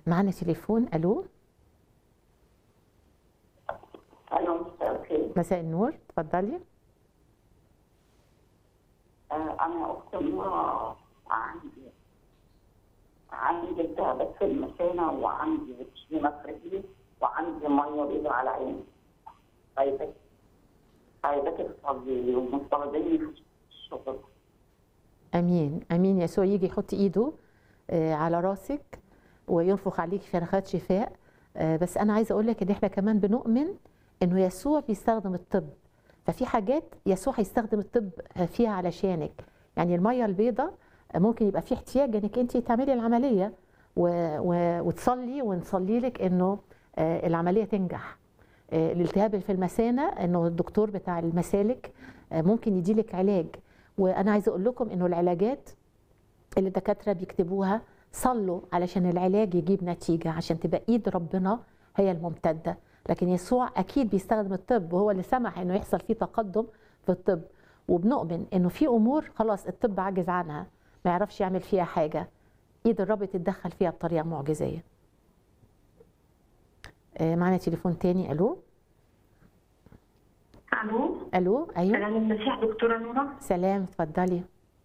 معنا تليفون الو ألو مساء الخير مساء النور اتفضلي آه، أنا أخت نورة عندي عندي التهابات في المثانة وعندي بتشيمة في رجلي وعندي مية بيضاء على عيني عايزاك عايزاك تصلي ومستخدمني في الشغل امين امين يسوع يجي يحط ايده آه، على راسك وينفخ عليك شرخات شفاء آه، بس انا عايزه اقول لك ان احنا كمان بنؤمن انه يسوع بيستخدم الطب ففي حاجات يسوع هيستخدم الطب فيها علشانك يعني الميه البيضاء ممكن يبقى في احتياج انك انت تعملي العمليه و... و... وتصلي ونصلي لك انه آه، العمليه تنجح آه، الالتهاب اللي في المثانه انه الدكتور بتاع المسالك آه، ممكن يديلك علاج وانا عايزه اقول لكم انه العلاجات اللي الدكاتره بيكتبوها صلوا علشان العلاج يجيب نتيجه عشان تبقى ايد ربنا هي الممتده لكن يسوع اكيد بيستخدم الطب وهو اللي سمح انه يحصل فيه تقدم في الطب وبنؤمن انه في امور خلاص الطب عجز عنها ما يعرفش يعمل فيها حاجه ايد الرب تتدخل فيها بطريقه معجزيه آه، معنا تليفون تاني الو الو الو ايوه سلام المسيح دكتوره نوره سلام اتفضلي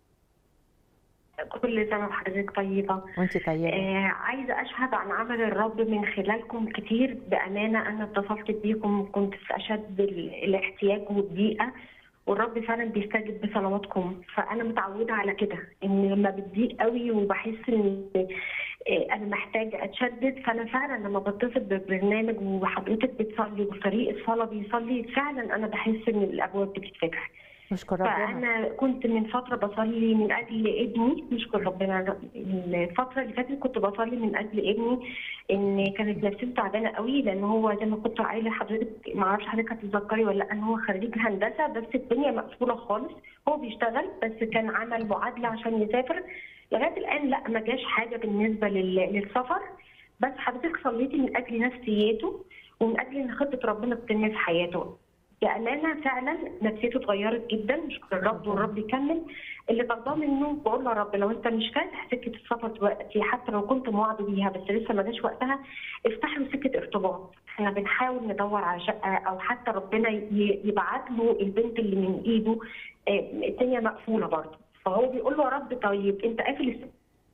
كل سنه وحضرتك طيبه وانت طيبه آه عايزه اشهد عن عمل الرب من خلالكم كتير بامانه انا اتصلت بيكم كنت في اشد ال- الاحتياج والضيقه والرب فعلا بيستجب بصلواتكم فانا متعوده على كده ان لما بتضيق قوي وبحس ان آه، انا محتاجه اتشدد فانا فعلا لما بتصل ببرنامج وحضرتك بتصلي وفريق الصلاه بيصلي فعلا انا بحس ان الابواب بتتفتح نشكر ربنا فانا كنت من فتره بصلي من اجل ابني نشكر ربنا الفتره اللي فاتت كنت بصلي من اجل ابني ان كانت نفسيته تعبانه قوي لان هو زي ما كنت قايله لحضرتك ما اعرفش حضرتك هتتذكري ولا لا ان هو خريج هندسه بس الدنيا مقفوله خالص هو بيشتغل بس كان عمل معادله عشان يسافر لغايه الان لا ما جاش حاجه بالنسبه لل- للسفر بس حضرتك صليتي من اجل نفسيته ومن اجل ان خطه ربنا تتم في حياته بامانه فعلا نفسيته اتغيرت جدا نشكر الرب والرب يكمل اللي برضاه منه بقول له يا رب لو انت مش فاتح سكه السفر دلوقتي حتى لو كنت موعده بيها بس لسه ما جاش وقتها افتح له سكه ارتباط احنا بنحاول ندور على شقه او حتى ربنا ي- يبعت له البنت اللي من ايده آه، الدنيا مقفوله برضه فهو بيقول له يا رب طيب انت قافل السكه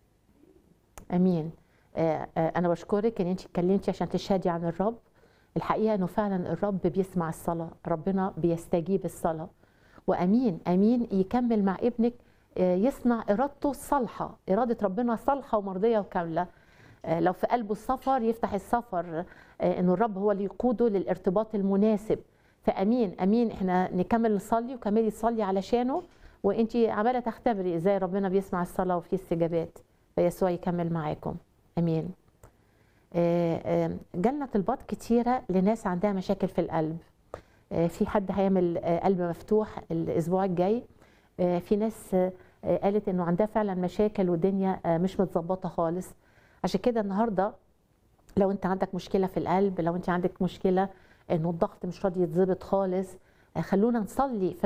امين آه، آه، انا بشكرك ان انت اتكلمتي عشان تشهدي عن الرب الحقيقه انه فعلا الرب بيسمع الصلاه ربنا بيستجيب الصلاه وامين امين يكمل مع ابنك آه، يصنع ارادته الصالحه اراده ربنا صالحه ومرضيه وكامله آه، لو في قلبه السفر يفتح السفر آه، انه الرب هو اللي يقوده للارتباط المناسب فامين امين احنا نكمل نصلي وكملي تصلي علشانه وانت عماله تختبري ازاي ربنا بيسمع الصلاه وفي استجابات فيسوع يكمل معاكم امين آه، آه، جالنا طلبات كتيره لناس عندها مشاكل في القلب آه، في حد هيعمل آه، قلب مفتوح الاسبوع الجاي آه، في ناس آه، آه، قالت انه عندها فعلا مشاكل والدنيا آه، مش متظبطه خالص عشان كده النهارده لو انت عندك مشكله في القلب لو انت عندك مشكله انه الضغط مش راضي يتظبط خالص آه، خلونا نصلي في